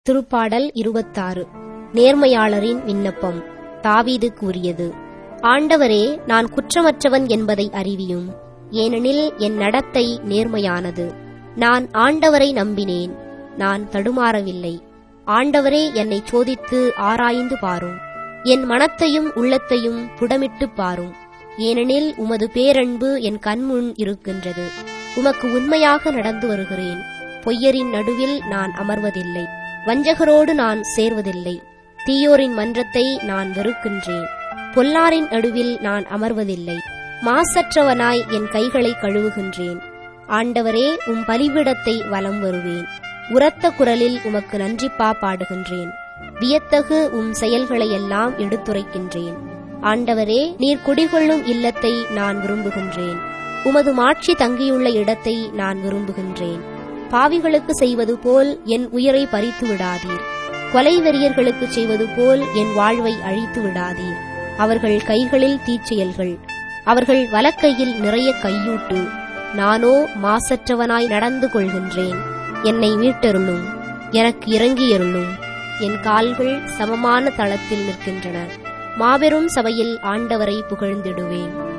திருப்பாடல் இருபத்தாறு நேர்மையாளரின் விண்ணப்பம் தாவீது கூறியது ஆண்டவரே நான் குற்றமற்றவன் என்பதை அறிவியும் ஏனெனில் என் நடத்தை நேர்மையானது நான் ஆண்டவரை நம்பினேன் நான் தடுமாறவில்லை ஆண்டவரே என்னை சோதித்து ஆராய்ந்து பாரும் என் மனத்தையும் உள்ளத்தையும் புடமிட்டுப் பாரும் ஏனெனில் உமது பேரன்பு என் கண்முன் இருக்கின்றது உமக்கு உண்மையாக நடந்து வருகிறேன் பொய்யரின் நடுவில் நான் அமர்வதில்லை வஞ்சகரோடு நான் சேர்வதில்லை தீயோரின் மன்றத்தை நான் வெறுக்கின்றேன் பொல்லாரின் நடுவில் நான் அமர்வதில்லை மாசற்றவனாய் என் கைகளை கழுவுகின்றேன் ஆண்டவரே உம் பலிபீடத்தை வலம் வருவேன் உரத்த குரலில் உமக்கு நன்றிப்பா பாடுகின்றேன் வியத்தகு உம் செயல்களையெல்லாம் எடுத்துரைக்கின்றேன் ஆண்டவரே நீர் குடிகொள்ளும் இல்லத்தை நான் விரும்புகின்றேன் உமது மாட்சி தங்கியுள்ள இடத்தை நான் விரும்புகின்றேன் பாவிகளுக்கு செய்வது போல் என் உயிரை பறித்து விடாதீர் கொலை வெறியர்களுக்கு செய்வது போல் என் வாழ்வை அழித்து விடாதீர் அவர்கள் கைகளில் தீச்செயல்கள் அவர்கள் வலக்கையில் நிறைய கையூட்டு நானோ மாசற்றவனாய் நடந்து கொள்கின்றேன் என்னை மீட்டருளும் எனக்கு இறங்கியருளும் என் கால்கள் சமமான தளத்தில் நிற்கின்றன மாபெரும் சபையில் ஆண்டவரை புகழ்ந்திடுவேன்